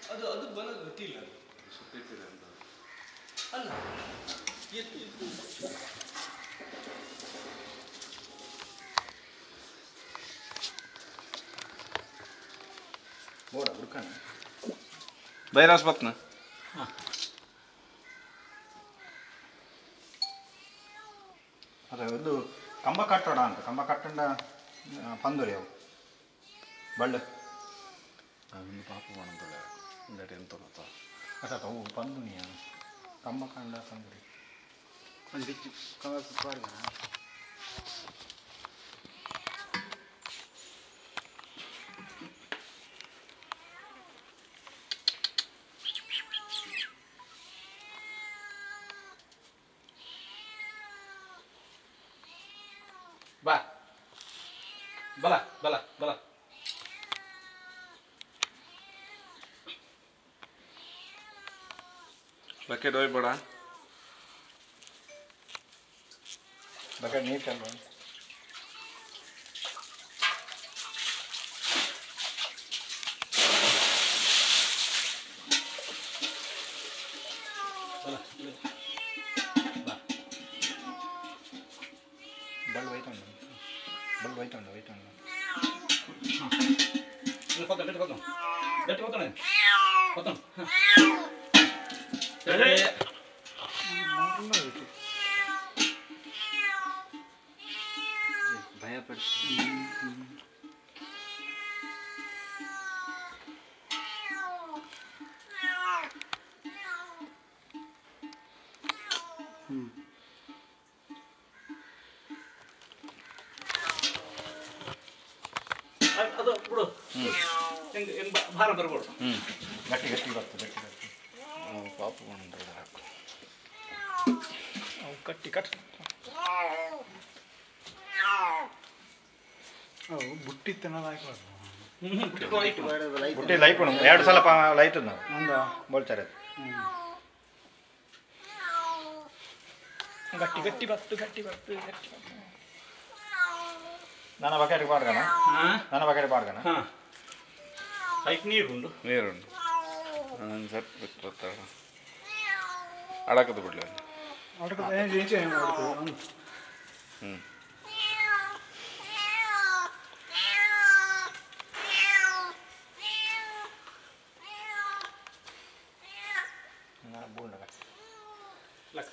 ಅದು ಅದು ಬಲ ಗೊತ್ತಿಲ್ಲ ಅದು ಸುತ್ತಿಟ್ಟಿದೆ ಅಂತ ಅಲ್ಲ ಎತ್ತು ಎತ್ತು ಬೋಡ ಹುಡ್ಕಣ ಬೈರಾಸ್ ಬತ್ನ ಅದೇ ಒಂದು ಕಂಬ ಕಟ್ಟಡ ಅಂತ ಕಂಬ ಕಟ್ಟಂಡ ಪಂದುರಿ ಅವು ಬಳ್ಳ ಒಂದು ಪಾಪ ಮಾಡಂತಳೆ ಒಂದೆರಡು ಎಂತ ಗೊತ್ತಾ ಅದ ಅವು ಪಂದುನಿಯ ಕಂಬ ಕಂಡ ಪಂದುರಿ ಒಂದು ಬಿಚ್ಚು ಕವರ್ ಸುತ್ತುವರೆಗೆ ಬಾ ಬಲ ಬಲ ಬಲ ಬಕೆಟ್ ಹೋಯ್ಬೇಡ ಬಕೆಟ್ ನೀರು ಚೆಲ್ಲ ಬಲ ಬಾ ಬಳ್ಳ ಹೋಯ್ತುಂಡು ಬಳ್ಳ ಹೋಯ್ತುಂಡು ಹೋಯ್ತುಂಡು ಇಲ್ಲಿ ಕೊತ್ತ ಗಟ್ಟಿ ಕೊತ್ತ ಗಟ್ಟಿ ಕೊತ್ತಾನೆ ಕೊತ್ತ ಭಯ ಪಡಿಸಿ ಅದು ಬಿಡು ಹೆಂಗೆ ಹೆಂಗೆ ಭಾರ ಬರ್ಬೋದು ಹ್ಞೂ ಗಟ್ಟಿ ಗಟ್ಟಿ ಬರ್ತದೆ ಗಟ್ಟಿ ಗಟ್ಟಿ ಪಾಪ ಮಾಡಂತಳೆ ಹಾಕು ಅವು ಕಟ್ಟಿ ಕಟ್ಟಿ ಅವು ಬುಟ್ಟಿ ತಿನ್ನೋದು ಹಾಕ್ಬಾರ್ದು ಹ್ಞೂ ಬಿಟ್ಟು ಆಯ್ತು ಬುಟ್ಟಿ ಲೈಟ್ ಉಂಟು ಎರಡು ಸಲ ಪಾ ಲೈಟ್ ನಾವು ಒಂದು ಬೋಳ್ತಾರೆ ಗಟ್ಟಿ ಗಟ್ಟಿ ಬತ್ತು ಗಟ್ಟಿ ಬತ್ತು ಗಟ್ಟಿ ಬತ್ತು ನನ್ನ ಬಕೆಟ್ ಪಾಡ್ಗನ ಹಾಂ ನನ್ನ ಬಕೆಟ್ ಪಾಡ್ಗನ ಹಾಂ ಐಕ್ ನೀರು ಉಂಡು ನೀರುಂಡು ನಾನು ಸಟ್ ಬಿಟ್ಟು ಬರ್ತಾಳ ಅಡಕದು ಬಿಡ್ಲಿ ಅಡ್ಕದ ಏನು ಈಚೆ ಏನು ಮಾಡ್ತೀವಿ ಒಂದು ಹ್ಞೂ ನಾನು ಬೂಂಡ ಲಕ್